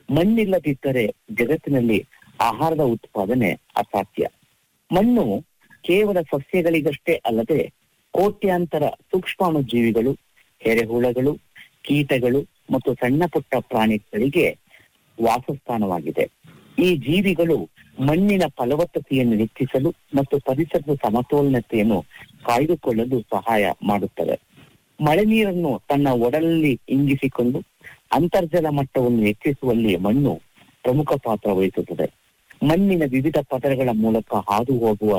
ಮಣ್ಣಿಲ್ಲದಿದ್ದರೆ ಜಗತ್ತಿನಲ್ಲಿ ಆಹಾರದ ಉತ್ಪಾದನೆ ಅಸಾಧ್ಯ ಮಣ್ಣು ಕೇವಲ ಸಸ್ಯಗಳಿಗಷ್ಟೇ ಅಲ್ಲದೆ ಕೋಟ್ಯಾಂತರ ಸೂಕ್ಷ್ಮಾಣು ಜೀವಿಗಳು ಎರೆಹುಳಗಳು ಕೀಟಗಳು ಮತ್ತು ಸಣ್ಣ ಪುಟ್ಟ ಪ್ರಾಣಿಗಳಿಗೆ ವಾಸಸ್ಥಾನವಾಗಿದೆ ಈ ಜೀವಿಗಳು ಮಣ್ಣಿನ ಫಲವತ್ತತೆಯನ್ನು ಹೆಚ್ಚಿಸಲು ಮತ್ತು ಪರಿಸರದ ಸಮತೋಲನತೆಯನ್ನು ಕಾಯ್ದುಕೊಳ್ಳಲು ಸಹಾಯ ಮಾಡುತ್ತವೆ ಮಳೆ ನೀರನ್ನು ತನ್ನ ಒಡಲಲ್ಲಿ ಇಂಗಿಸಿಕೊಂಡು ಅಂತರ್ಜಲ ಮಟ್ಟವನ್ನು ಹೆಚ್ಚಿಸುವಲ್ಲಿ ಮಣ್ಣು ಪ್ರಮುಖ ಪಾತ್ರ ವಹಿಸುತ್ತದೆ ಮಣ್ಣಿನ ವಿವಿಧ ಪದರಗಳ ಮೂಲಕ ಹಾದು ಹೋಗುವ